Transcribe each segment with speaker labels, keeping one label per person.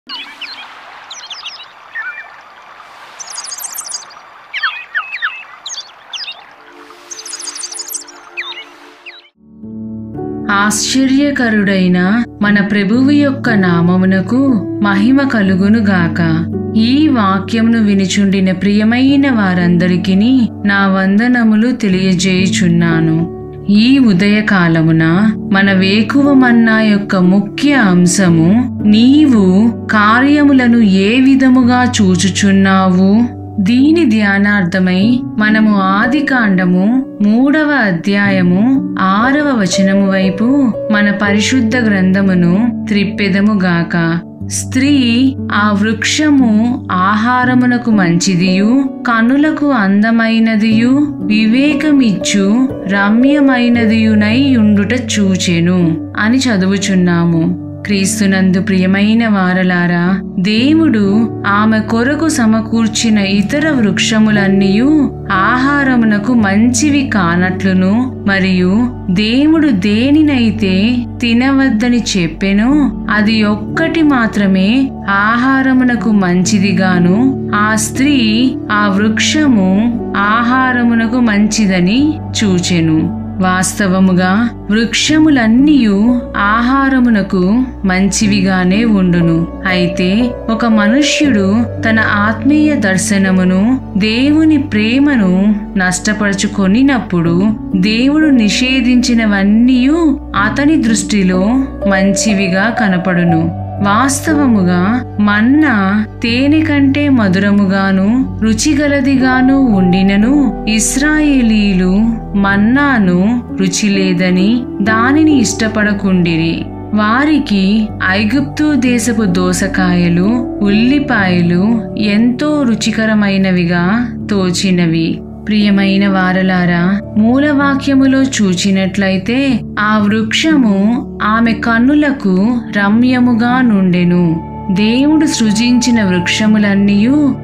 Speaker 1: ఆశ్చర్యకరుడైన మన ప్రభువు యొక్క నామమునకు మహిమ కలుగును గాక ఈ వాక్యమును వినిచుండిన ప్రియమైన వారందరికీ నా వందనములు తెలియజేయుచున్నాను ఈ ఉదయకాలమున మన వేకువ మన్నా యొక్క ముఖ్య అంశము నీవు కార్యములను ఏ విధముగా చూచుచున్నావు దీని ధ్యానార్థమై మనము ఆది కాండము మూడవ అధ్యాయము ఆరవ వచనము వైపు మన పరిశుద్ధ గ్రంథమును త్రిప్పెదముగాక స్త్రీ ఆ వృక్షము ఆహారమునకు మంచిదియు కనులకు అందమైనదియు వివేకమిచ్చు రమ్యమైనదియునై ఉండుట చూచెను అని చదువుచున్నాము క్రీస్తునందు ప్రియమైన వారలారా దేవుడు ఆమె కొరకు సమకూర్చిన ఇతర వృక్షములన్నీయు ఆహారమునకు మంచివి కానట్లును మరియు దేవుడు దేనినైతే తినవద్దని చెప్పెనో అది ఒక్కటి మాత్రమే ఆహారమునకు మంచిదిగాను ఆ స్త్రీ ఆ వృక్షము ఆహారమునకు మంచిదని చూచెను వాస్తవముగా వృక్షములన్నీయు ఆహారమునకు మంచివిగానే ఉండును అయితే ఒక మనుష్యుడు తన ఆత్మీయ దర్శనమును దేవుని ప్రేమను నష్టపరుచుకొనినప్పుడు దేవుడు నిషేధించినవన్నీ అతని దృష్టిలో మంచివిగా కనపడును వాస్తవముగా మన్నా తేనె కంటే మధురముగాను రుచిగలదిగాను ఉండినను ఇస్రాయేలీలు మన్నాను రుచి లేదని దానిని ఇష్టపడకుండిరి వారికి ఐగుప్తు దేశపు దోసకాయలు ఉల్లిపాయలు ఎంతో రుచికరమైనవిగా తోచినవి ప్రియమైన వారలారా మూలవాక్యములో చూచినట్లయితే ఆ వృక్షము ఆమె కన్నులకు రమ్యముగా నుండెను దేవుడు సృజించిన వృక్షములన్నీ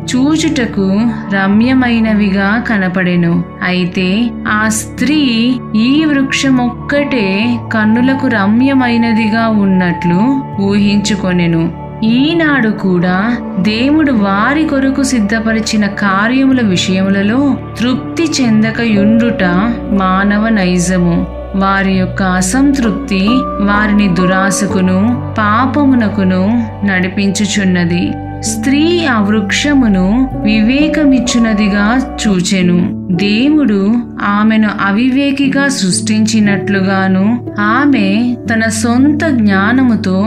Speaker 1: చూచుటకు రమ్యమైనవిగా కనపడెను అయితే ఆ స్త్రీ ఈ వృక్షమొక్కటే కన్నులకు రమ్యమైనదిగా ఉన్నట్లు ఊహించుకొనెను ఈనాడు కూడా దేవుడు వారి కొరకు సిద్ధపరిచిన కార్యముల విషయములలో తృప్తి చెందక యుండుట మానవ నైజము వారి యొక్క అసంతృప్తి వారిని దురాశకును పాపమునకును నడిపించుచున్నది స్త్రీ ఆ వృక్షమును వివేకమిచ్చునదిగా చూచెను దేవుడు ఆమెను అవివేకిగా సృష్టించినట్లుగాను ఆమె తన సొంత జ్ఞానముతో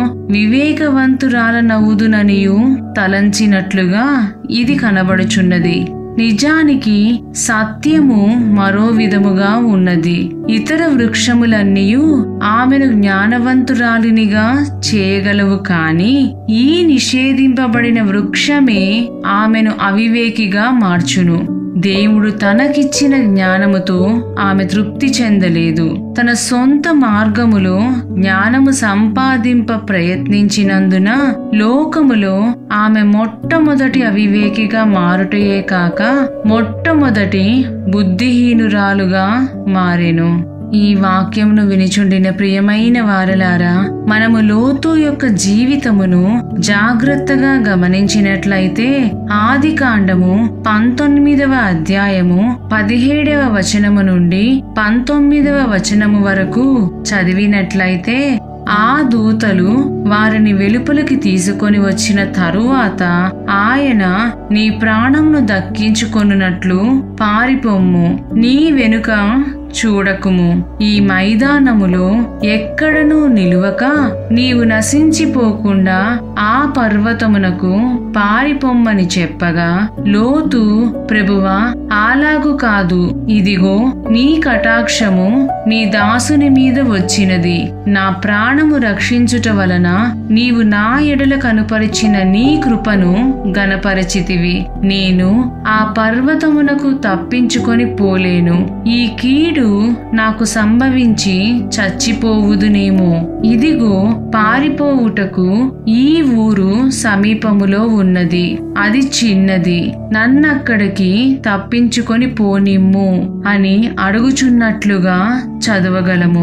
Speaker 1: వివేకవంతురాలనవుదుననియు తలంచినట్లుగా ఇది కనబడుచున్నది నిజానికి సత్యము మరో విధముగా ఉన్నది ఇతర వృక్షములన్నీ ఆమెను జ్ఞానవంతురాలినిగా చేయగలవు కాని ఈ నిషేధింపబడిన వృక్షమే ఆమెను అవివేకిగా మార్చును దేవుడు తనకిచ్చిన జ్ఞానముతో ఆమె తృప్తి చెందలేదు తన సొంత మార్గములో జ్ఞానము సంపాదింప ప్రయత్నించినందున లోకములో ఆమె మొట్టమొదటి అవివేకిగా మారుటయే కాక మొట్టమొదటి బుద్ధిహీనురాలుగా మారెను ఈ వాక్యమును వినిచుండిన ప్రియమైన వారలారా మనము లోతు యొక్క జీవితమును జాగ్రత్తగా గమనించినట్లయితే ఆది కాండము పంతొమ్మిదవ అధ్యాయము పదిహేడవ వచనము నుండి పంతొమ్మిదవ వచనము వరకు చదివినట్లయితే ఆ దూతలు వారిని వెలుపలికి తీసుకొని వచ్చిన తరువాత ఆయన నీ ప్రాణంను దక్కించుకొనున్నట్లు పారిపోమ్ము నీ వెనుక చూడకుము ఈ మైదానములో ఎక్కడనూ నిలువక నీవు నశించిపోకుండా ఆ పర్వతమునకు పారిపోమ్మని చెప్పగా లోతు ప్రభువా అలాగు కాదు ఇదిగో నీ కటాక్షము నీ దాసుని మీద వచ్చినది నా ప్రాణము రక్షించుట వలన నీవు నా ఎడల కనుపరిచిన నీ కృపను గనపరచితివి నేను ఆ పర్వతమునకు తప్పించుకొని పోలేను ఈ కీడు నాకు సంభవించి చచ్చిపోవుదునేమో ఇదిగో పారిపోవుటకు ఈ ఊరు సమీపములో ఉన్నది అది చిన్నది నన్నక్కడికి తప్పించుకొని పోనిమ్ము అని అడుగుచున్నట్లుగా చదవగలము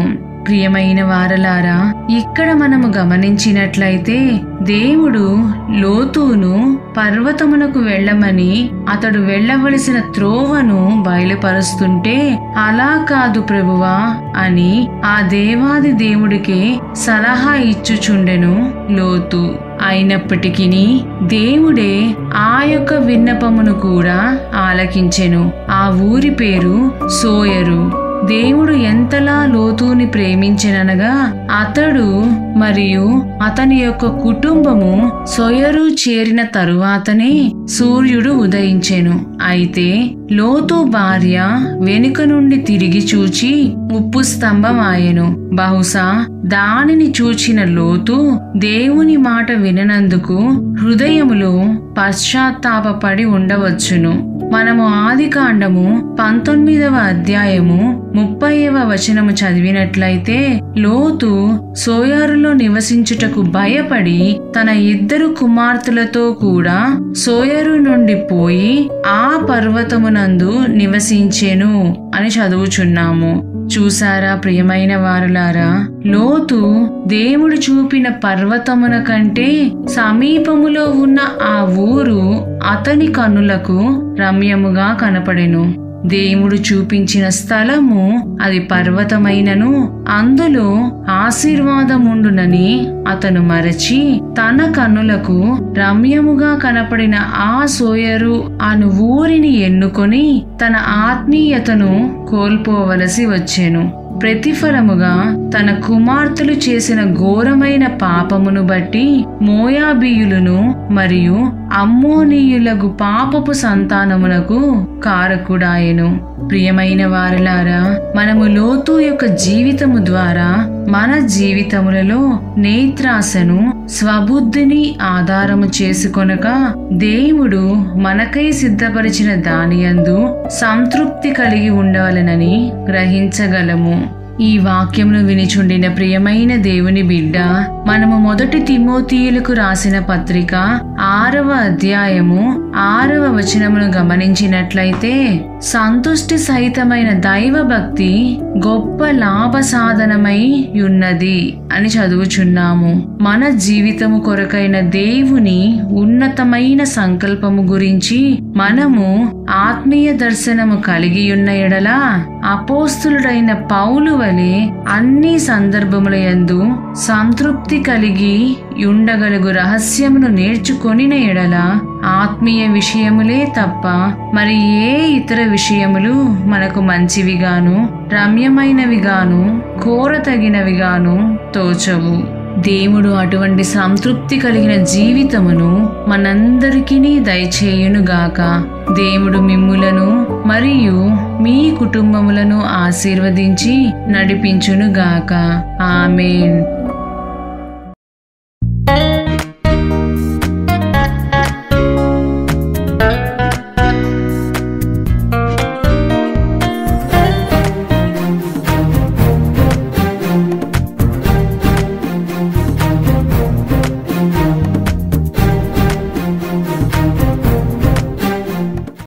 Speaker 1: ప్రియమైన వారలారా ఇక్కడ మనము గమనించినట్లయితే దేవుడు లోతును పర్వతమునకు వెళ్ళమని అతడు వెళ్ళవలసిన త్రోవను బయలుపరుస్తుంటే అలా కాదు ప్రభువా అని ఆ దేవాది దేవుడికి సలహా ఇచ్చుచుండెను లోతు అయినప్పటికీ దేవుడే ఆ యొక్క విన్నపమును కూడా ఆలకించెను ఆ ఊరి పేరు సోయరు దేవుడు ఎంతలా లోతుని ప్రేమించిననగా అతడు మరియు అతని యొక్క కుటుంబము సొయరు చేరిన తరువాతనే సూర్యుడు ఉదయించెను అయితే లోతు భార్య వెనుక నుండి తిరిగి చూచి ఉప్పు స్తంభం ఆయెను బహుశా దానిని చూచిన లోతు దేవుని మాట విననందుకు హృదయములో పశ్చాత్తాపపడి ఉండవచ్చును మనము ఆది కాండము పంతొమ్మిదవ అధ్యాయము ముప్పైవ వచనము చదివినట్లయితే లోతు సోయారులో నివసించుటకు భయపడి తన ఇద్దరు కుమార్తెలతో కూడా సోయరు నుండి పోయి ఆ పర్వతమునందు నివసించెను అని చదువుచున్నాము చూసారా ప్రియమైన వారలారా లోతు దేవుడు చూపిన పర్వతమున కంటే సమీపములో ఉన్న ఆ ఊరు అతని కన్నులకు రమ్యముగా కనపడెను దేవుడు చూపించిన స్థలము అది పర్వతమైనను అందులో ఆశీర్వాదముండునని అతను మరచి తన కన్నులకు రమ్యముగా కనపడిన ఆ సోయరు అను ఊరిని ఎన్నుకొని తన ఆత్మీయతను కోల్పోవలసి వచ్చెను ప్రతిఫలముగా తన కుమార్తెలు చేసిన ఘోరమైన పాపమును బట్టి మోయాబీయులను మరియు అమ్మోనీయులకు పాపపు సంతానమునకు కారకుడాయెను ప్రియమైన వారలారా మనము లోతు యొక్క జీవితము ద్వారా మన జీవితములలో నేత్రాసను స్వబుద్ధిని ఆధారము చేసుకొనక దేవుడు మనకై సిద్ధపరిచిన దానియందు సంతృప్తి కలిగి ఉండవలెనని గ్రహించగలము ఈ వాక్యమును వినిచుండిన ప్రియమైన దేవుని బిడ్డ మనము మొదటి తిమోతీయులకు రాసిన పత్రిక ఆరవ అధ్యాయము ఆరవ వచనమును గమనించినట్లయితే సంతుష్టి సహితమైన దైవ భక్తి గొప్ప లాభ సాధనమై ఉన్నది అని చదువుచున్నాము మన జీవితము కొరకైన దేవుని ఉన్నతమైన సంకల్పము గురించి మనము ఆత్మీయ దర్శనము కలిగి ఉన్న ఎడల అపోస్తులుడైన పౌలు వలె అన్ని సందర్భముల యందు సంతృప్తి కలిగి ఉండగలుగు రహస్యమును నేర్చుకొనిన ఎడల ఆత్మీయ విషయములే తప్ప మరి ఏ ఇతర విషయములు మనకు మంచివిగాను రమ్యమైనవిగాను కోరతగినవిగాను తోచవు దేవుడు అటువంటి సంతృప్తి కలిగిన జీవితమును మనందరికీ దయచేయునుగాక దేవుడు మిమ్ములను మరియు మీ కుటుంబములను ఆశీర్వదించి నడిపించునుగాక ఆమెన్